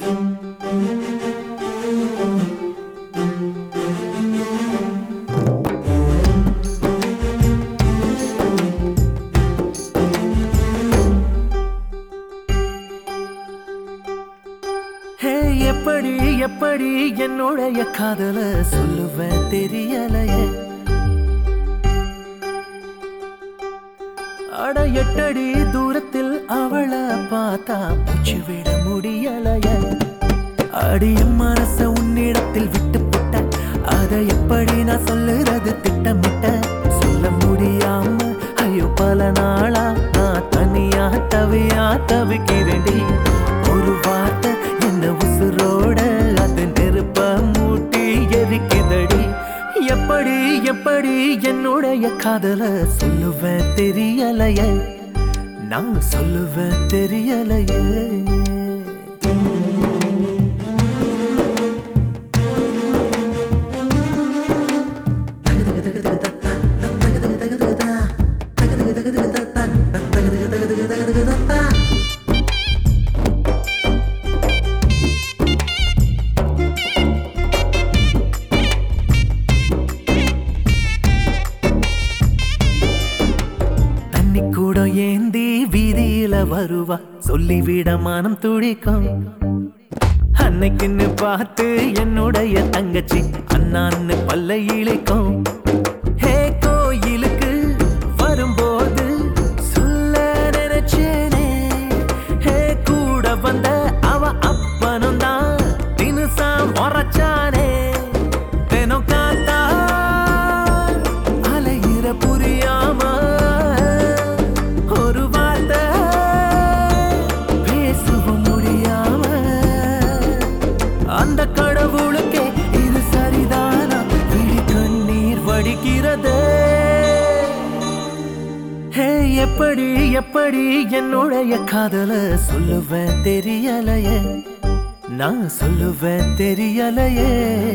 ஹே எப்படி எப்படி என்னுடைய காதல சொல்லுவேன் தெரியலையே அட எட்டடி தூரத்தில் அவளை பார்த்தா மூச்சு விட முடியலையே அடியும் மனச உன்னிடத்தில் விட்டு போட்ட அதை எப்படி நான் சொல்லுறது திட்டமிட்ட சொல்ல முடியாம ஐயோ பல நாளா நான் தனியா தவியா தவிக்கிறேன்டி ஒரு வார்த்தை என்ன உசுரோட அது நெருப்ப மூட்டி எரிக்குதடி எப்படி எப்படி என்னுடைய காதல சொல்லுவேன் தெரியலையே நான் சொல்லுவேன் தெரியலையே தண்ணி கூட ஏந்தி வீதியில வருவா சொல்லிவிட மனம் துடிக்கும் அன்னைக்குன்னு பார்த்து என்னுடைய தங்கச்சி அண்ணான்னு பல்ல இழிக்கும் ஹே கோயிலுக்கு வரும்போது சொல்ல நினைச்சேனே ஹே கூட வந்த அவ அப்பனும் தான் தினுசா முறைச்சானே தினம் காத்தா அலையிற புரியாம ஒரு வார்த்தை பேசவும் முடியாம அந்த கடவுளுக்கே இது சரிதானா விழி கண்ணீர் வடிக்கிறதே ஹே எப்படி எப்படி என்னுடைய காதல சொல்லுவேன் தெரியலையே நான் சொல்லுவேன் தெரியலையே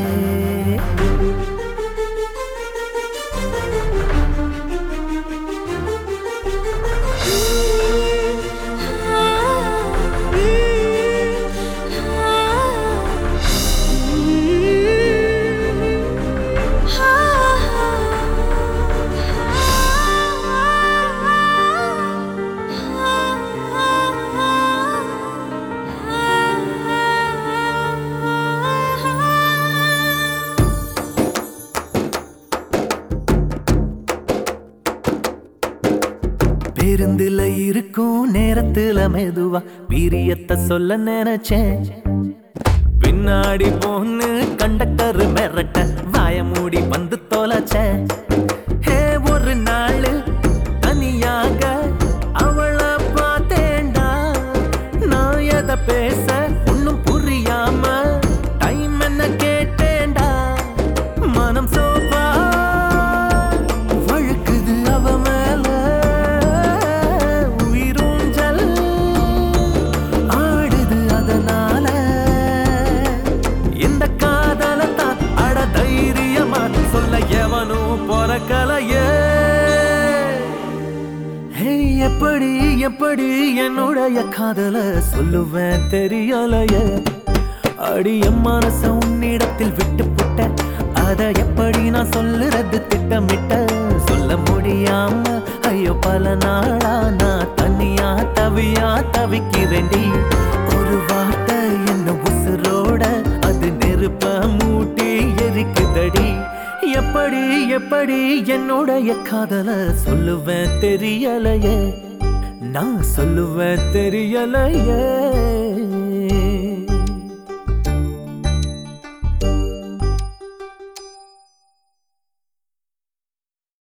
பேருந்துல இருக்கும் நேரத்துல மெதுவா வீரியத்தை சொல்ல நினைச்சேன் பின்னாடி போன்னு கண்டக்டர் மிரட்ட வாய மூடி வந்து தொலைச்சேன் ஹே ஒரு நாள் தனியாக அவளை பார்த்தேன்டா நான் எதை பேச ஒன்னும் புரியாம டைம் என்ன கேட்டேன்டா மனம் சோபா வழுக்குது அவ மேல உயிரூஞ்சல் ஆடுது அதனால இந்த காதலத்தான் அட தைரியமா சொல்ல எவனும் பொறக்கலையே ஹே எப்படி எப்படி என்னுடைய காதல சொல்லுவேன் தெரியலையே அடி என் மனச உன்னிடத்தில் விட்டு புட்ட அத எப்படி நான் சொல்லுறது திட்டமிட்ட சொல்ல முடியாம ஐயோ பல நாளா நான் தனியா தவியா தவிக்கிறேன்டி ஒரு வார்த்தை என்ன உசுரோட அது நெருப்ப மூட்டி எரிக்குதடி எப்படி எப்படி என்னுடைய காதல சொல்லுவேன் தெரியலையே நான் சொல்லுவேன் தெரியலையே